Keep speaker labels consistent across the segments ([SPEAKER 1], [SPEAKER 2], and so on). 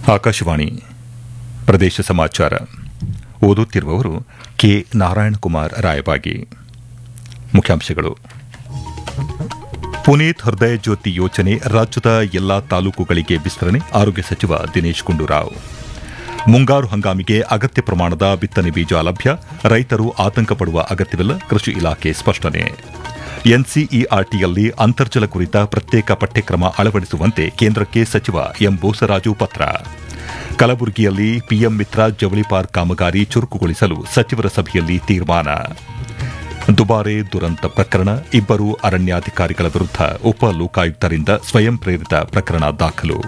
[SPEAKER 1] ಆಕಾಶವಾಣಿ ಪ್ರದೇಶ ಸಮಾಚಾರ ಓದುತ್ತಿರುವವರು ಕೆ ನಾರಾಯಣಕುಮಾರ್ ರಾಯಬಾಗಿ ಮುಖ್ಯಾಂಶಗಳು ಪುನೀತ್ ಹೃದಯ ಜ್ಯೋತಿ ಯೋಜನೆ ರಾಜ್ಯದ ಎಲ್ಲಾ ತಾಲೂಕುಗಳಿಗೆ ವಿಸ್ತರಣೆ ಆರೋಗ್ಯ ಸಚಿವ ದಿನೇಶ್ ಗುಂಡೂರಾವ್ ಮುಂಗಾರು ಹಂಗಾಮಿಗೆ ಅಗತ್ಯ ಪ್ರಮಾಣದ ಬಿತ್ತನೆ ಬೀಜ ಲಭ್ಯ ರೈತರು ಆತಂಕ ಪಡುವ ಅಗತ್ಯವಿಲ್ಲ ಕೃಷಿ ಇಲಾಖೆ ಸ್ಪಷ್ಟನೆ ಎನ್ಸಿಇಆರ್ಟಿಯಲ್ಲಿ ಅಂತರ್ಜಲ ಕುರಿತ ಪ್ರತ್ಯೇಕ ಪಠ್ಯಕ್ರಮ ಅಳವಡಿಸುವಂತೆ ಕೇಂದ್ರಕ್ಕೆ ಸಚಿವ ಎಂ ಬೋಸರಾಜು ಪತ್ರ ಕಲಬುರಗಿಯಲ್ಲಿ ಪಿಎಂ ಮಿತ್ರ ಜವಳಿ ಪಾರ್ಕ್ ಕಾಮಗಾರಿ ಚುರುಕುಗೊಳಿಸಲು ಸಚಿವರ ಸಭೆಯಲ್ಲಿ ತೀರ್ಮಾನ ದುಬಾರೆ ದುರಂತ ಪ್ರಕರಣ ಇಬ್ಬರು ಅರಣ್ಯಾಧಿಕಾರಿಗಳ ವಿರುದ್ಧ ಉಪ ಲೋಕಾಯುಕ್ತರಿಂದ ಸ್ವಯಂ ಪ್ರೇರಿತ ಪ್ರಕರಣ ದಾಖಲು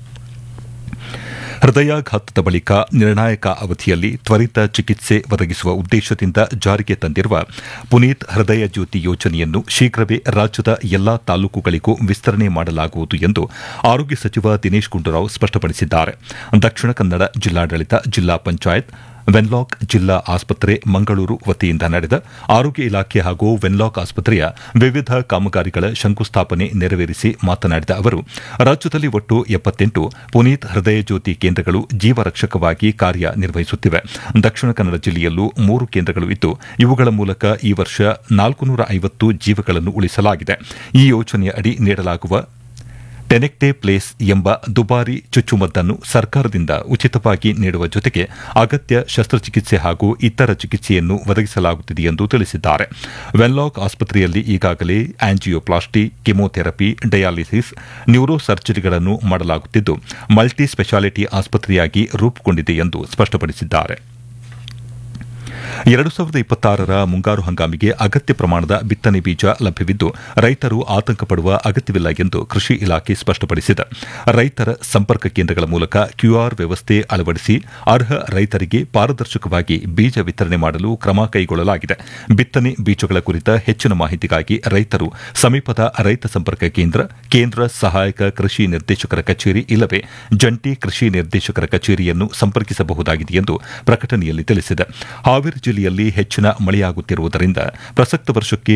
[SPEAKER 1] ಹೃದಯಾಘಾತದ ಬಳಿಕ ನಿರ್ಣಾಯಕ ಅವಧಿಯಲ್ಲಿ ತ್ವರಿತ ಚಿಕಿತ್ಸೆ ಒದಗಿಸುವ ಉದ್ದೇಶದಿಂದ ಜಾರಿಗೆ ತಂದಿರುವ ಪುನೀತ್ ಹೃದಯ ಜ್ಯೋತಿ ಯೋಜನೆಯನ್ನು ಶೀಘ್ರವೇ ರಾಜ್ಯದ ಎಲ್ಲಾ ತಾಲೂಕುಗಳಿಗೂ ವಿಸ್ತರಣೆ ಮಾಡಲಾಗುವುದು ಎಂದು ಆರೋಗ್ಯ ಸಚಿವ ದಿನೇಶ್ ಗುಂಡೂರಾವ್ ಸ್ಪಷ್ಟಪಡಿಸಿದ್ದಾರೆ ದಕ್ಷಿಣ ಕನ್ನಡ ಜಿಲ್ಲಾಡಳಿತ ಜಿಲ್ಲಾ ಪಂಚಾಯತ್ ವೆನ್ಲಾಕ್ ಜಿಲ್ಲಾ ಆಸ್ಪತ್ರೆ ಮಂಗಳೂರು ವತಿಯಿಂದ ನಡೆದ ಆರೋಗ್ಯ ಇಲಾಖೆ ಹಾಗೂ ವೆನ್ಲಾಕ್ ಆಸ್ಪತ್ರೆಯ ವಿವಿಧ ಕಾಮಗಾರಿಗಳ ಶಂಕುಸ್ಥಾಪನೆ ನೆರವೇರಿಸಿ ಮಾತನಾಡಿದ ಅವರು ರಾಜ್ಯದಲ್ಲಿ ಒಟ್ಟು ಎಪ್ಪತ್ತೆಂಟು ಪುನೀತ್ ಹೃದಯ ಜ್ಯೋತಿ ಕೇಂದ್ರಗಳು ಜೀವರಕ್ಷಕವಾಗಿ ಕಾರ್ಯನಿರ್ವಹಿಸುತ್ತಿವೆ ದಕ್ಷಿಣ ಕನ್ನಡ ಜಿಲ್ಲೆಯಲ್ಲೂ ಮೂರು ಕೇಂದ್ರಗಳು ಇದ್ದು ಇವುಗಳ ಮೂಲಕ ಈ ವರ್ಷ ನಾಲ್ಕುನೂರ ಐವತ್ತು ಜೀವಗಳನ್ನು ಉಳಿಸಲಾಗಿದೆ ಈ ಯೋಜನೆಯ ಅಡಿ ನೀಡಲಾಗುವ ಟೆನೆಕ್ಟೆ ಪ್ಲೇಸ್ ಎಂಬ ದುಬಾರಿ ಚುಚ್ಚುಮದ್ದನ್ನು ಸರ್ಕಾರದಿಂದ ಉಚಿತವಾಗಿ ನೀಡುವ ಜೊತೆಗೆ ಅಗತ್ಯ ಶಸ್ತ್ರಚಿಕಿತ್ಸೆ ಹಾಗೂ ಇತರ ಚಿಕಿತ್ಸೆಯನ್ನು ಒದಗಿಸಲಾಗುತ್ತಿದೆ ಎಂದು ತಿಳಿಸಿದ್ದಾರೆ ವೆನ್ಲಾಕ್ ಆಸ್ಪತ್ರೆಯಲ್ಲಿ ಈಗಾಗಲೇ ಆಂಜಿಯೋಪ್ಲಾಸ್ಟಿ ಕೆಮೊಥೆರಪಿ ಡಯಾಲಿಸಿಸ್ ನ್ಯೂರೋ ಸರ್ಜರಿಗಳನ್ನು ಮಾಡಲಾಗುತ್ತಿದ್ದು ಮಲ್ಟಿ ಸ್ಪೆಷಾಲಿಟಿ ಆಸ್ಪತ್ರೆಯಾಗಿ ರೂಪುಗೊಂಡಿದೆ ಎಂದು ಸ್ಪಷ್ಟಪಡಿಸಿದ್ದಾರೆ ಎರಡು ಸಾವಿರದ ಇಪ್ಪತ್ತಾರರ ಮುಂಗಾರು ಹಂಗಾಮಿಗೆ ಅಗತ್ಯ ಪ್ರಮಾಣದ ಬಿತ್ತನೆ ಬೀಜ ಲಭ್ಯವಿದ್ದು ರೈತರು ಆತಂಕ ಪಡುವ ಅಗತ್ಯವಿಲ್ಲ ಎಂದು ಕೃಷಿ ಇಲಾಖೆ ಸ್ಪಷ್ಟಪಡಿಸಿದೆ ರೈತರ ಸಂಪರ್ಕ ಕೇಂದ್ರಗಳ ಮೂಲಕ ಕ್ಯೂಆರ್ ವ್ಯವಸ್ಥೆ ಅಳವಡಿಸಿ ಅರ್ಹ ರೈತರಿಗೆ ಪಾರದರ್ಶಕವಾಗಿ ಬೀಜ ವಿತರಣೆ ಮಾಡಲು ಕ್ರಮ ಕೈಗೊಳ್ಳಲಾಗಿದೆ ಬಿತ್ತನೆ ಬೀಜಗಳ ಕುರಿತ ಹೆಚ್ಚಿನ ಮಾಹಿತಿಗಾಗಿ ರೈತರು ಸಮೀಪದ ರೈತ ಸಂಪರ್ಕ ಕೇಂದ್ರ ಕೇಂದ್ರ ಸಹಾಯಕ ಕೃಷಿ ನಿರ್ದೇಶಕರ ಕಚೇರಿ ಇಲ್ಲವೇ ಜಂಟಿ ಕೃಷಿ ನಿರ್ದೇಶಕರ ಕಚೇರಿಯನ್ನು ಸಂಪರ್ಕಿಸಬಹುದಾಗಿದೆ ಎಂದು ಪ್ರಕಟಣೆಯಲ್ಲಿ ತಿಳಿಸಿದೆ ಹಾವೇರಿ ಜಿಲ್ಲೆಯಲ್ಲಿ ಹೆಚ್ಚಿನ ಮಳೆಯಾಗುತ್ತಿರುವುದರಿಂದ ಪ್ರಸಕ್ತ ವರ್ಷಕ್ಕೆ